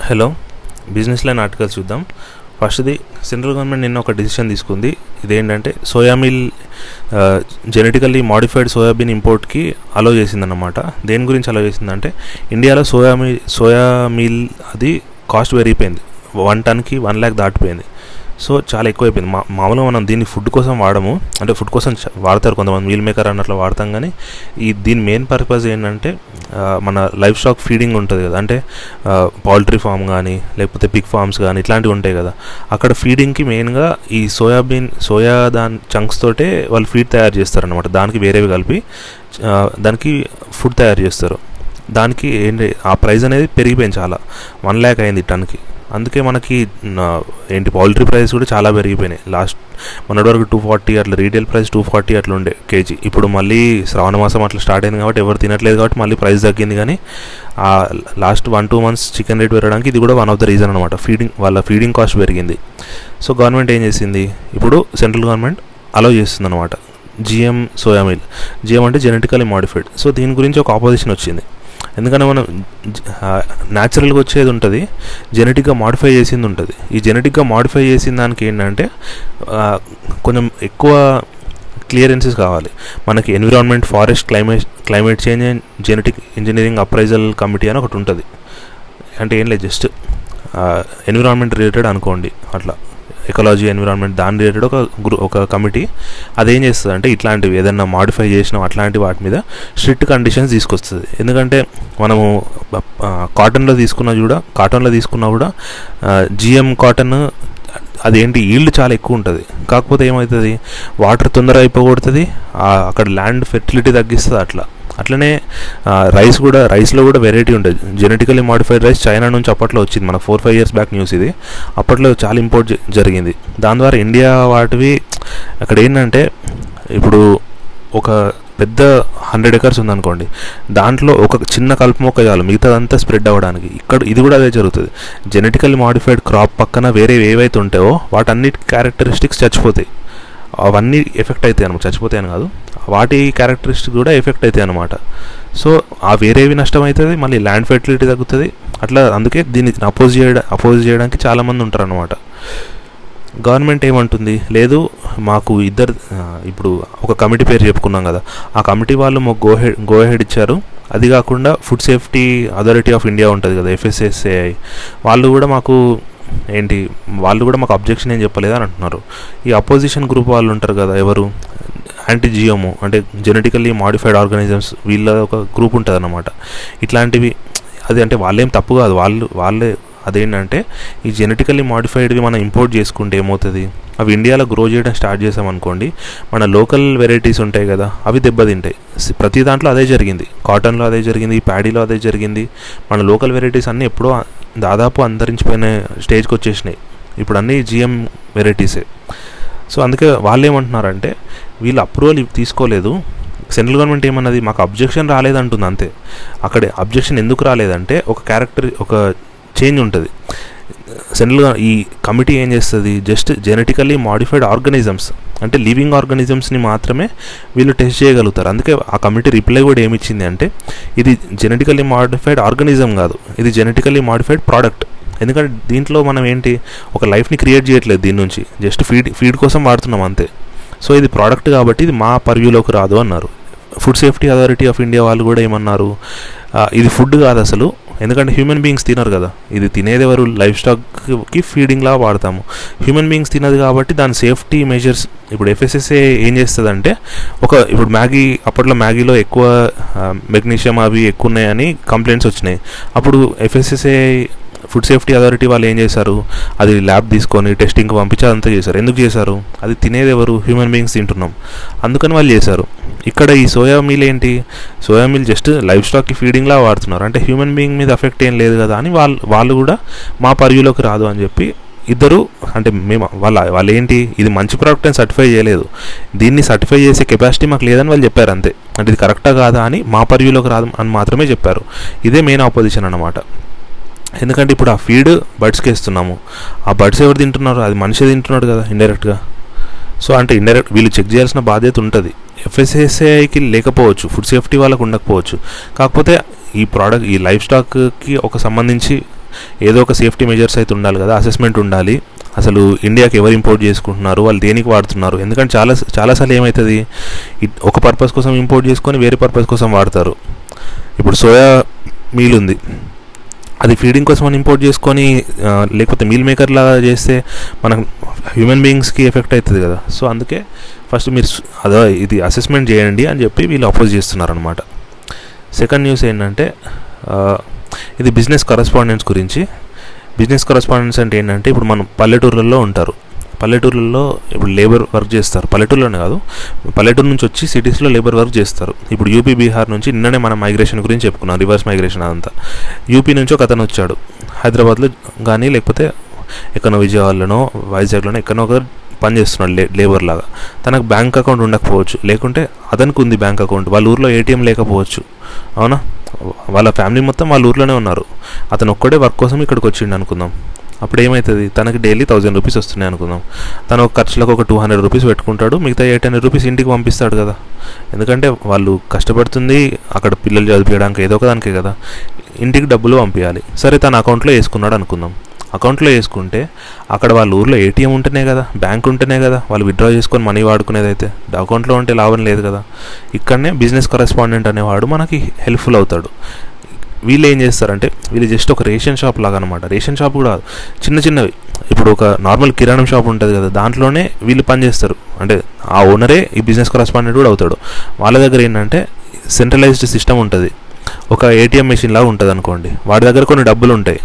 Hello business line articles చూద్దాం ఫస్ట్ది central government నిన్న ఒక డిసిషన్ తీసుకుంది ఇదేంటంటే soya meal genetically modified soybean ఇంపోర్ట్కి అలో చేసిందన్నమాట దేని గురించి అలో చేసిందంటే ఇండియాలో సోయా మిల్ సోయా మిల్ అది కాస్ట్ పెరిగిపోయింది వన్ టన్కి వన్ ల్యాక్ దాటిపోయింది సో చాలా ఎక్కువైపోయింది మా మామూలుగా మనం దీన్ని ఫుడ్ కోసం వాడము అంటే ఫుడ్ కోసం చ- వాడతారు కొంతమంది మీల్ మేకర్ అన్నట్లు వాడతాం కానీ ఈ దీని మెయిన్ పర్పస్ ఏంటంటే ఆ, మన లైఫ్ స్టాక్ ఫీడింగ్ ఉంటుంది కదా అంటే పౌల్ట్రీ ఫామ్ కానీ లేకపోతే పిగ్ ఫార్మ్స్ కానీ ఇట్లాంటివి ఉంటాయి కదా అక్కడ ఫీడింగ్కి మెయిన్గా ఈ సోయాబీన్ సోయా దాని చంక్స్ తోటే వాళ్ళు ఫీడ్ తయారు చేస్తారనమాట దానికి వేరేవి కలిపి ఆ, దానికి ఫుడ్ తయారు చేస్తారు దానికి ఏంటి ఆ ప్రైస్ అనేది పెరిగిపోయింది చాలా వన్ ల్యాక్ అయింది టన్కి అందుకే మనకి నా- ఏంటి పౌల్ట్రీ ప్రైస్ కూడా చాలా పెరిగిపోయినాయి లాస్ట్ మొన్నటి వరకు టూ ఫార్టీ అట్లా రీటైల్ ప్రైస్ టూ ఫార్టీ అట్లా ఉండే కేజీ ఇప్పుడు మళ్ళీ శ్రావణ మాసం అట్లా స్టార్ట్ అయింది కాబట్టి ఎవరు తినట్లేదు కాబట్టి మళ్ళీ ప్రైస్ తగ్గింది కానీ ఆ last one two months chicken rate పెరగడానికి ఇది కూడా వన్ ఆఫ్ ద రీజన్ అనమాట ఫీడింగ్ వాళ్ళ ఫీడింగ్ కాస్ట్ పెరిగింది సో గవర్నమెంట్ ఏం చేసింది ఇప్పుడు సెంట్రల్ గవర్నమెంట్ అలో చేస్తుంది అనమాట జిఎం సోయా మిల్ జిఎం అంటే జెనెటికలీ మాడిఫైడ్ సో దీని గురించి ఒక ఆపోజిషన్ వచ్చింది ఎందుకంటే మనం న్యాచురల్గా వచ్చేది ఉంటుంది జెనెటిక్గా మాడిఫై చేసింది ఉంటుంది ఈ జెనెటిక్గా మాడిఫై చేసిన దానికి ఏంటంటే ఆ, కొంచెం ఎక్కువ క్లియరెన్సెస్ కావాలి మనకి environment forest climate climate change and genetic engineering appraisal committee అని ఒకటి ఉంటుంది అంటే ఏం లేదు జస్ట్ ఎన్విరాన్మెంట్ రిలేటెడ్ అనుకోండి అట్లా ఎకలాజీ ఎన్విరాన్మెంట్ దాని రిలేటెడ్ ఒక గ్రూ ఒక కమిటీ అదేం చేస్తుంది అంటే ఇట్లాంటివి ఏదైనా మాడిఫై చేసిన అట్లాంటి వాటి మీద స్ట్రిక్ట్ కండిషన్స్ తీసుకొస్తుంది ఎందుకంటే మనము కాటన్లో తీసుకున్నా కూడా కాటన్లో తీసుకున్నా కూడా జిఎం కాటన్ అదేంటి ఈల్డ్ చాలా ఎక్కువ ఉంటుంది కాకపోతే ఏమవుతుంది వాటర్ తొందర అయిపోగొడుతుంది ఆ, అక్కడ ల్యాండ్ ఫెర్టిలిటీ తగ్గిస్తుంది అట్లా అట్లనే రైస్ కూడా రైస్లో కూడా వెరైటీ ఉంటుంది జెనెటికలీ మాడిఫైడ్ రైస్ చైనా నుంచి అప్పట్లో వచ్చింది మన four five years back news ఇది అప్పట్లో చాలా ఇంపోర్ట్ జ- జరిగింది దాని ద్వారా ఇండియా వాటివి అక్కడ ఏంటంటే ఇప్పుడు ఒక పెద్ద హండ్రెడ్ ఎకర్స్ ఉందనుకోండి దాంట్లో ఒక చిన్న కలుపు మొక్క చాలు మిగతాదంతా స్ప్రెడ్ అవ్వడానికి ఇక్కడ ఇది కూడా అదే జరుగుతుంది జెనెటికల్ మాడిఫైడ్ క్రాప్ పక్కన వేరే ఏవైతే ఉంటాయో వాటన్నిటి క్యారెక్టరిస్టిక్స్ చచ్చిపోతాయి అవన్నీ ఎఫెక్ట్ అవుతాయి అనమాట చచ్చిపోతాయి అని కాదు వాటి క్యారెక్టరిస్టిక్ కూడా ఎఫెక్ట్ అవుతాయి అనమాట సో ఆ వేరేవి నష్టం అవుతుంది మళ్ళీ ల్యాండ్ ఫెర్టిలిటీ తగ్గుతుంది అట్లా అందుకే దీన్ని అపోజ్ చేయడం అపోజ్ చేయడానికి చాలామంది ఉంటారు అనమాట గవర్నమెంట్ ఏమంటుంది లేదు మాకు ఇద్దరు ఆ, ఇప్పుడు ఒక కమిటీ పేరు చెప్పుకున్నాం కదా ఆ కమిటీ వాళ్ళు మాకు గో హెడ్ గో హెడ్ ఇచ్చారు అది కాకుండా food safety authority of India ఉంటుంది కదా ఎఫ్ఎస్ఎస్ఏఐ వాళ్ళు కూడా మాకు ఏంటి వాళ్ళు కూడా మాకు అబ్జెక్షన్ ఏం చెప్పలేదు అని అంటున్నారు ఈ అపోజిషన్ గ్రూప్ వాళ్ళు ఉంటారు కదా ఎవరు యాంటీ జియోమో అంటే జెనెటికల్లీ మాడిఫైడ్ ఆర్గానిజమ్స్ వీళ్ళ ఒక గ్రూప్ ఉంటుంది అన్నమాట ఇట్లాంటివి అది అంటే వాళ్ళేం తప్పు కాదు వాళ్ళు వాళ్ళే అదేంటంటే ఈ జెనెటికల్లీ మాడిఫైడ్వి మనం ఇంపోర్ట్ చేసుకుంటే ఏమవుతుంది అవి ఇండియాలో గ్రో చేయడం స్టార్ట్ చేసామనుకోండి మన లోకల్ వెరైటీస్ ఉంటాయి కదా అవి దెబ్బతింటాయి సి- ప్రతి దాంట్లో అదే జరిగింది కాటన్లో అదే జరిగింది ప్యాడీలో అదే జరిగింది మన లోకల్ వెరైటీస్ అన్నీ ఎప్పుడో ఆ- దాదాపు అంతరించిపోయిన స్టేజ్కి వచ్చేసినాయి ఇప్పుడు అన్నీ జిఎం వెరైటీసే సో అందుకే వాళ్ళు ఏమంటున్నారంటే వీళ్ళు అప్రూవల్ తీసుకోలేదు సెంట్రల్ గవర్నమెంట్ ఏమన్నది మాకు అబ్జెక్షన్ రాలేదంటుంది అంతే అక్కడే అబ్జెక్షన్ ఎందుకు రాలేదంటే ఒక క్యారెక్టర్ ఒక చేంజ్ ఉంటుంది సెంట్రల్ ఈ కమిటీ ఏం చేస్తుంది జస్ట్ జెనెటికల్లీ మాడిఫైడ్ ఆర్గానిజమ్స్ అంటే లివింగ్ ఆర్గానిజమ్స్ని మాత్రమే వీళ్ళు టెస్ట్ చేయగలుగుతారు అందుకే ఆ కమిటీ రిప్లై కూడా ఏమిచ్చింది అంటే ఇది జెనెటికల్లీ మాడిఫైడ్ ఆర్గానిజం కాదు ఇది జెనెటికల్లీ మాడిఫైడ్ ప్రోడక్ట్ ఎందుకంటే దీంట్లో మనం ఏంటి ఒక లైఫ్ని క్రియేట్ చేయట్లేదు దీని నుంచి జస్ట్ ఫీడ్ ఫీడ్ కోసం వాడుతున్నాం అంతే సో ఇది ప్రోడక్ట్ కాబట్టి ఇది మా పర్వ్యూలోకి రాదు అన్నారు food safety authority of India వాళ్ళు కూడా ఏమన్నారు ఆ, ఇది ఫుడ్ కాదు అసలు ఎందుకంటే హ్యూమన్ బీయింగ్స్ తినరు కదా ఇది తినేది ఎవరు లైఫ్ స్టాక్కి ఫీడింగ్లా వాడతాము హ్యూమన్ బీయింగ్స్ తినదు కాబట్టి దాని సేఫ్టీ మెజర్స్ ఇప్పుడు ఎఫ్ఎస్ఎస్ఏ ఏం చేస్తుందంటే ఒక ఇప్పుడు మ్యాగీ అప్పట్లో మ్యాగీలో ఎక్కువ మెగ్నీషియం అవి ఎక్కువ ఉన్నాయని కంప్లైంట్స్ వచ్చినాయి అప్పుడు ఎఫ్ఎస్ఎస్ఏ ఫుడ్ సేఫ్టీ అథారిటీ వాళ్ళు ఏం చేశారు అది ల్యాబ్ తీసుకొని టెస్టింగ్కి పంపించి అదంతా చేశారు ఎందుకు చేశారు అది తినేది ఎవరు హ్యూమన్ బీయింగ్స్ తింటున్నాం అందుకని వాళ్ళు చేశారు ఇక్కడ ఈ సోయా మీల్ ఏంటి సోయా మీల్ జస్ట్ లైఫ్ స్టాక్కి ఫీడింగ్లా వాడుతున్నారు అంటే హ్యూమన్ బీయింగ్ మీద ఎఫెక్ట్ ఏం లేదు కదా అని వాళ్ళు వాళ్ళు కూడా మా పర్వ్యూలోకి రాదు అని చెప్పి ఇద్దరు అంటే మేము వాళ్ళ వాళ్ళు ఏంటి ఇది మంచి ప్రోడక్ట్ అని సర్టిఫై చేయలేదు దీన్ని సర్టిఫై చేసే కెపాసిటీ మాకు లేదని వాళ్ళు చెప్పారు అంతే అంటే ఇది కరెక్టా కాదా అని మా పర్వ్యూలోకి రాదు అని మాత్రమే చెప్పారు ఇదే మెయిన్ ఆపోజిషన్ అన్నమాట ఎందుకంటే ఇప్పుడు ఆ ఫీడ్ బర్డ్స్కి ఇస్తున్నాము ఆ బర్డ్స్ ఎవరు తింటున్నారు అది మనిషి తింటున్నాడు కదా ఇండైరెక్ట్గా సో అంటే ఇండైరెక్ట్ వీళ్ళు చెక్ చేయాల్సిన బాధ్యత ఉంటుంది ఎఫ్ఎస్ఎస్ఐకి లేకపోవచ్చు ఫుడ్ సేఫ్టీ వాళ్ళకు ఉండకపోవచ్చు కాకపోతే ఈ ప్రోడక్ట్ ఈ లైఫ్ స్టాక్కి ఒక సంబంధించి ఏదో ఒక సేఫ్టీ మెజర్స్ అయితే ఉండాలి కదా అసెస్మెంట్ ఉండాలి అసలు ఇండియాకి ఎవరు ఇంపోర్ట్ చేసుకుంటున్నారు వాళ్ళు దేనికి వాడుతున్నారు ఎందుకంటే చాలా చాలాసార్లు ఏమవుతుంది ఇట్- ఒక పర్పస్ కోసం ఇంపోర్ట్ చేసుకొని వేరే పర్పస్ కోసం వాడతారు ఇప్పుడు సోయా మీల్ ఉంది అది ఫీడింగ్ కోసం అని ఇంపోర్ట్ చేసుకొని ఆ, లేకపోతే మీల్ మేకర్ లాగా చేస్తే మన హ్యూమన్ బీయింగ్స్కి ఎఫెక్ట్ అవుతుంది కదా సో అందుకే ఫస్ట్ మీరు స్- అదో ఇది అసెస్మెంట్ చేయండి అని చెప్పి వీళ్ళు అపోజ్ చేస్తున్నారు అనమాట సెకండ్ న్యూస్ ఏంటంటే ఆ, ఇది బిజినెస్ కరస్పాండెన్స్ గురించి బిజినెస్ కరస్పాండెన్స్ అంటే ఏంటంటే ఇప్పుడు మనం పల్లెటూర్లలో ఉంటారు పల్లెటూర్లలో ఇప్పుడు లేబర్ వర్క్ చేస్తారు పల్లెటూరులోనే కాదు పల్లెటూరు నుంచి వచ్చి సిటీస్లో లేబర్ వర్క్ చేస్తారు ఇప్పుడు యూపీ బీహార్ నుంచి నిన్ననే మనం మైగ్రేషన్ గురించి చెప్పుకున్నాం రివర్స్ మైగ్రేషన్ అదంతా యూపీ నుంచి ఒక అతను వచ్చాడు హైదరాబాద్లో కానీ లేకపోతే ఎక్కడో విజయవాడలోనో వైజాగ్లోనో ఎక్కడో ఒక పని చేస్తున్నాడు లే లేబర్ లాగా తనకు బ్యాంక్ అకౌంట్ ఉండకపోవచ్చు లేకుంటే అతనికి ఉంది బ్యాంక్ అకౌంట్ వాళ్ళ ఊర్లో ఏటీఎం లేకపోవచ్చు అవునా వాళ్ళ ఫ్యామిలీ మొత్తం వాళ్ళ ఊర్లోనే ఉన్నారు అతను ఒక్కడే వర్క్ కోసం ఇక్కడికి వచ్చిండు అనుకుందాం అప్పుడు ఏమవుతుంది తనకి డైలీ థౌజండ్ రూపీస్ వస్తున్నాయి అనుకుందాం తను ఒక ఖర్చులకు ఒక టూ హండ్రెడ్ రూపీస్ పెట్టుకుంటాడు మిగతా ఎయిట్ హండ్రెడ్ రూపీస్ ఇంటికి పంపిస్తాడు కదా ఎందుకంటే వాళ్ళు కష్టపడుతుంది అక్కడ పిల్లలు చదివించడానికి ఏదో ఒక దానికే కదా ఇంటికి డబ్బులు పంపించాలి సరే తన అకౌంట్లో వేసుకున్నాడు అనుకుందాం అకౌంట్లో వేసుకుంటే అక్కడ వాళ్ళ ఊర్లో ఏటీఎం ఉంటేనే కదా బ్యాంక్ ఉంటేనే కదా వాళ్ళు విత్డ్రా చేసుకొని మనీ వాడుకునేది అయితే అకౌంట్లో ఉంటే లాభం లేదు కదా ఇక్కడనే బిజినెస్ కరెస్పాండెంట్ అనేవాడు మనకి హెల్ప్ఫుల్ అవుతాడు వీళ్ళు ఏం చేస్తారంటే వీళ్ళు జస్ట్ ఒక రేషన్ షాప్ లాగా అనమాట రేషన్ షాప్ కూడా కాదు. చిన్న చిన్నవి ఇప్పుడు ఒక నార్మల్ కిరాణం షాప్ ఉంటుంది కదా దాంట్లోనే వీళ్ళు పని చేస్తారు అంటే ఆ ఓనరే ఈ బిజినెస్ కరెస్పాండెంట్ కూడా అవుతాడు వాళ్ళ దగ్గర ఏంటంటే సెంట్రలైజ్డ్ సిస్టమ్ ఉంటుంది ఒక ఏటీఎం మెషిన్ లాగా ఉంటుంది అనుకోండి వాడి దగ్గర కొన్ని డబ్బులు ఉంటాయి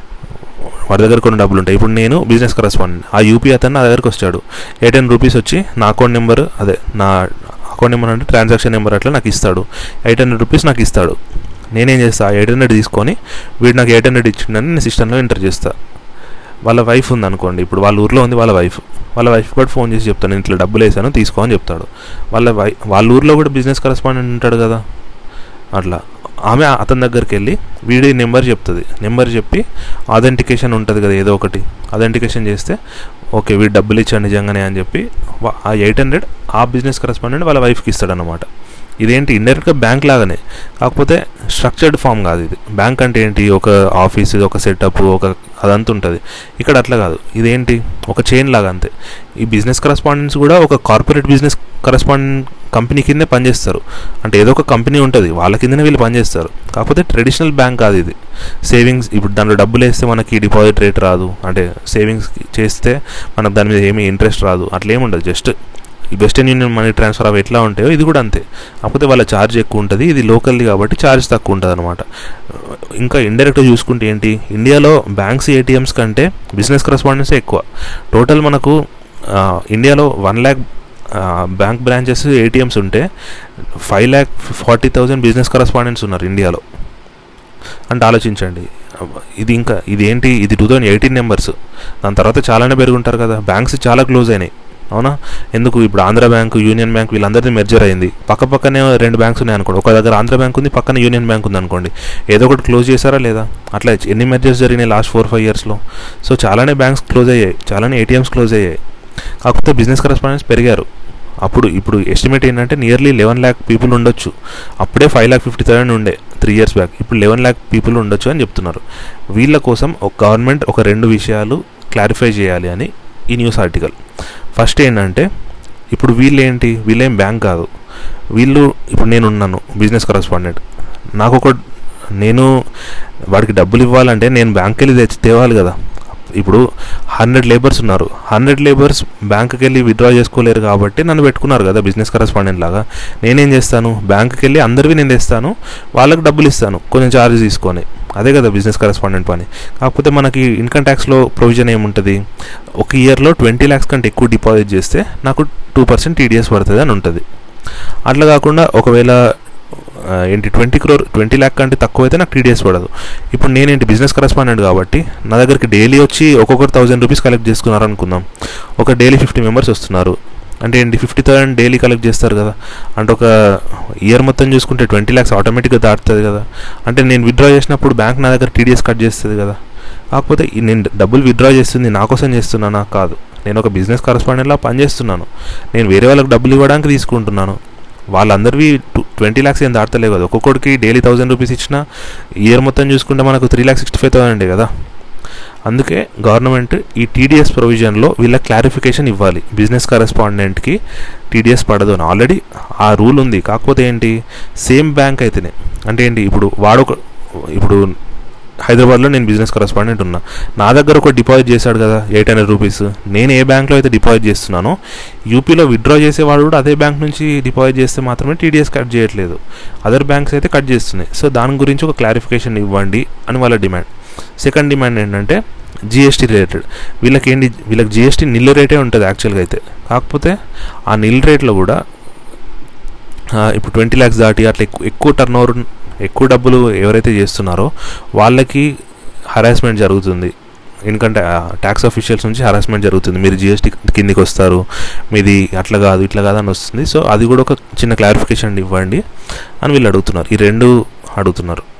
వాడి దగ్గర కొన్ని డబ్బులు ఉంటాయి ఇప్పుడు నేను బిజినెస్ కరెస్పాండెంట్ ఆ యూపీ అతను నా దగ్గరకు వచ్చాడు ఎయిట్ హండ్రెడ్ రూపీస్ వచ్చి నా అకౌంట్ నెంబర్ అదే నా అకౌంట్ నెంబర్ అంటే ట్రాన్సాక్షన్ నెంబర్ అట్లా నాకు ఇస్తాడు ఎయిట్ హండ్రెడ్ రూపీస్ నాకు ఇస్తాడు నేనేం చేస్తా ఎయిట్ హండ్రెడ్ తీసుకొని వీడు నాకు ఎయిట్ హండ్రెడ్ ఇచ్చిండని నేను సిస్టంలో ఎంటర్ చేస్తా వాళ్ళ వైఫ్ ఉంది అనుకోండి ఇప్పుడు వాళ్ళ ఊర్లో ఉంది వాళ్ళ వైఫ్ వాళ్ళ వైఫ్ కూడా ఫోన్ చేసి చెప్తాను నేను ఇట్లా డబ్బులు వేసాను తీసుకో అని చెప్తాడు వాళ్ళ వై వాళ్ళ ఊర్లో కూడా బిజినెస్ కరెస్పాండెంట్ ఉంటాడు కదా అట్లా ఆమె అతని దగ్గరికి వెళ్ళి వీడి నెంబర్ చెప్తుంది నెంబర్ చెప్పి అథెంటికేషన్ ఉంటుంది కదా ఏదో ఒకటి అథెంటికేషన్ చేస్తే ఓకే వీడు డబ్బులు ఇచ్చాడు నిజంగానే అని చెప్పి వా- ఆ ఎయిట్ హండ్రెడ్ ఆ బిజినెస్ కరెస్పాండెంట్ వాళ్ళ వైఫ్కి ఇస్తాడనమాట ఇదేంటి ఇండైరెక్ట్గా బ్యాంక్ లాగానే కాకపోతే స్ట్రక్చర్డ్ ఫామ్ కాదు ఇది బ్యాంక్ అంటే ఏంటి ఒక ఆఫీస్ ఒక సెటప్ ఒక అదంతా ఉంటుంది ఇక్కడ అట్లా కాదు ఇదేంటి ఒక చైన్ లాగా అంతే ఈ బిజినెస్ కరెస్పాండెంట్స్ కూడా ఒక కార్పొరేట్ బిజినెస్ కరెస్పాండెంట్ కంపెనీ కిందే పనిచేస్తారు అంటే ఏదో ఒక కంపెనీ ఉంటుంది వాళ్ళ కిందనే వీళ్ళు పనిచేస్తారు కాకపోతే ట్రెడిషనల్ బ్యాంక్ కాదు ఇది సేవింగ్స్ ఇప్పుడు దాంట్లో డబ్బులు వేస్తే మనకి డిపాజిట్ రేట్ రాదు అంటే సేవింగ్స్ చేస్తే మనకు దాని మీద ఏమీ ఇంట్రెస్ట్ రాదు అట్లా ఏమి ఉండదు జస్ట్ ఈ వెస్టర్న్ యూనియన్ మనీ ట్రాన్స్ఫర్ అవి ఎట్లా ఉంటాయో ఇది కూడా అంతే కాకపోతే వాళ్ళ ఛార్జ్ ఎక్కువ ఉంటుంది ఇది లోకల్ది కాబట్టి ఛార్జ్ తక్కువ ఉంటుంది అనమాట ఇంకా ఇండైరెక్ట్గా చూసుకుంటే ఏంటి ఇండియాలో బ్యాంక్స్ ఏటీఎంస్ కంటే బిజినెస్ కరెస్పాండెన్సే ఎక్కువ టోటల్ మనకు ఆ, ఇండియాలో one lakh bank branches ATMs ఉంటే five lakh forty thousand business correspondents ఉన్నారు ఇండియాలో అంటే ఆలోచించండి ఇది ఇంకా ఇది ఏంటి ఇది టూ థౌజండ్ ఎయిటీన్ నెంబర్స్ దాని తర్వాత చాలానే పెరుగుంటారు కదా బ్యాంక్స్ చాలా క్లోజ్ అయినాయి అవునా ఎందుకు ఇప్పుడు ఆంధ్ర బ్యాంక్ యూనియన్ బ్యాంక్ వీళ్ళందరిది మెర్జర్ అయింది పక్క పక్కనే రెండు బ్యాంక్స్ ఉన్నాయి అనుకోండి ఒక దగ్గర ఆంధ్ర బ్యాంక్ ఉంది పక్కన యూనియన్ బ్యాంక్ ఉంది అనుకోండి ఏదో ఒకటి క్లోజ్ చేశారా లేదా అట్లా ఎన్ని మెర్జర్స్ జరిగినాయి లాస్ట్ ఫోర్ ఫైవ్ ఇయర్స్లో సో చాలానే బ్యాంక్స్ క్లోజ్ అయ్యాయి చాలానే ఏటీఎంస్ క్లోజ్ అయ్యాయి కాకపోతే బిజినెస్ కరెస్పాండెన్స్ పెరిగారు అప్పుడు ఇప్పుడు ఎస్టిమేట్ ఏంటంటే నియర్లీ లెవెన్ ల్యాక్ పీపుల్ ఉండొచ్చు అప్పుడే ఫైవ్ ల్యాక్ ఫిఫ్టీ థౌసండ్ ఉండే త్రీ ఇయర్స్ బ్యాక్ ఇప్పుడు లెవెన్ ల్యాక్ పీపుల్ ఉండొచ్చు అని చెప్తున్నారు వీళ్ళ కోసం ఒక గవర్నమెంట్ ఒక రెండు విషయాలు క్లారిఫై చేయాలి అని ఈ న్యూస్ ఆర్టికల్ ఫస్ట్ ఏంటంటే ఇప్పుడు వీళ్ళు ఏంటి వీళ్ళేం బ్యాంక్ కాదు వీళ్ళు ఇప్పుడు నేను ఉన్నాను బిజినెస్ కరస్పాండెంట్ నాకు ఒక నేను వాడికి డబ్బులు ఇవ్వాలంటే నేను బ్యాంక్కి వెళ్ళి తెచ్చి తేవాలి కదా ఇప్పుడు హండ్రెడ్ లేబర్స్ ఉన్నారు హండ్రెడ్ లేబర్స్ బ్యాంక్కి వెళ్ళి విత్డ్రా చేసుకోలేరు కాబట్టి నన్ను పెట్టుకున్నారు కదా బిజినెస్ కరస్పాండెంట్ లాగా నేనేం చేస్తాను బ్యాంక్కి వెళ్ళి అందరివి నేను తెస్తాను వాళ్ళకి డబ్బులు ఇస్తాను కొంచెం ఛార్జ్ తీసుకొని అదే కదా బిజినెస్ కరస్పాండెంట్ పని కాకపోతే మనకి ఇన్కమ్ ట్యాక్స్లో ప్రొవిజన్ ఏముంటుంది ఒక ఇయర్లో ట్వంటీ ల్యాక్స్ కంటే ఎక్కువ డిపాజిట్ చేస్తే నాకు టూ పర్సెంట్ టీడీఎస్ పడుతుంది అని ఉంటుంది అట్లా కాకుండా ఒకవేళ ఆ, ఏంటి ట్వంటీ క్రోర్ ట్వంటీ ల్యాక్ కంటే తక్కువ అయితే నాకు టీడీఎస్ పడదు ఇప్పుడు నేనేంటి బిజినెస్ కరెస్పాండెంట్ కాబట్టి నా దగ్గరికి డైలీ వచ్చి ఒక్కొక్కరు థౌసండ్ రూపీస్ కలెక్ట్ చేసుకున్నారు అనుకుందాం ఒక డైలీ ఫిఫ్టీ మెంబర్స్ వస్తున్నారు అంటే ఏంటి ఫిఫ్టీ థౌసండ్ డైలీ కలెక్ట్ చేస్తారు కదా అంటే ఒక ఇయర్ మొత్తం చూసుకుంటే ట్వంటీ ల్యాక్స్ ఆటోమేటిక్గా దాటుతుంది కదా అంటే నేను విత్డ్రా చేసినప్పుడు బ్యాంక్ నా దగ్గర టీడీఎస్ కట్ చేస్తుంది కదా కాకపోతే ఈ నేను డబ్బులు విత్డ్రా చేస్తుంది నా కోసం చేస్తున్నానా కాదు నేను ఒక బిజినెస్ కరెస్పాండెంట్లా పనిచేస్తున్నాను నేను వేరే వాళ్ళకి డబ్బులు ఇవ్వడానికి తీసుకుంటున్నాను వాళ్ళందరివి టూ ట్వంటీ ల్యాక్స్ ఏం దాటలేవు కదా ఒక్కొక్కడికి డైలీ థౌసండ్ రూపీస్ ఇచ్చినా ఇయర్ మొత్తం చూసుకుంటే మనకు three lakhs sixty five thousand కదా అందుకే గవర్నమెంట్ ఈ టీడీఎస్ ప్రొవిజన్లో వీళ్ళ క్లారిఫికేషన్ ఇవ్వాలి బిజినెస్ కరెస్పాండెంట్కి టీడీఎస్ పడదు అని ఆల్రెడీ ఆ రూల్ ఉంది కాకపోతే ఏంటి సేమ్ బ్యాంక్ అయితేనే అంటే ఏంటి ఇప్పుడు వాడొక ఇప్పుడు హైదరాబాద్లో నేను బిజినెస్ కరెస్పాండెంట్ ఉన్నా నా దగ్గర ఒక డిపాజిట్ చేశాడు కదా ఎయిట్ హండ్రెడ్ రూపీస్ నేను ఏ బ్యాంక్లో అయితే డిపాజిట్ చేస్తున్నానో యూపీలో విత్డ్రా చేసేవాడు కూడా అదే బ్యాంక్ నుంచి డిపాజిట్ చేస్తే మాత్రమే టీడీఎస్ కట్ చేయట్లేదు అదర్ బ్యాంక్స్ అయితే కట్ చేస్తున్నాయి సో దాని గురించి ఒక క్లారిఫికేషన్ ఇవ్వండి అని వాళ్ళ డిమాండ్ సెకండ్ డిమాండ్ ఏంటంటే జిఎస్టీ రిలేటెడ్ వీళ్ళకి ఏంటి వీళ్ళకి జిఎస్టీ నిల్ రేటే ఉంటుంది యాక్చువల్గా అయితే కాకపోతే ఆ నిల్ రేట్లో కూడా ఆ, ఇప్పుడు ట్వంటీ ల్యాక్స్ దాటి అట్లా ఎక్కువ ఎక్కువ టర్న్ ఓవర్ ఎక్కువ డబ్బులు ఎవరైతే చేస్తున్నారో వాళ్ళకి హరాస్మెంట్ జరుగుతుంది ఎందుకంటే ట్యాక్స్ అఫీషియల్స్ నుంచి హరాస్మెంట్ జరుగుతుంది మీరు జిఎస్టీ కిందికి వస్తారు మీది అట్లా కాదు ఇట్లా కాదు అని వస్తుంది సో అది కూడా ఒక చిన్న క్లారిఫికేషన్ ఇవ్వండి అని వీళ్ళు అడుగుతున్నారు ఈ రెండు అడుగుతున్నారు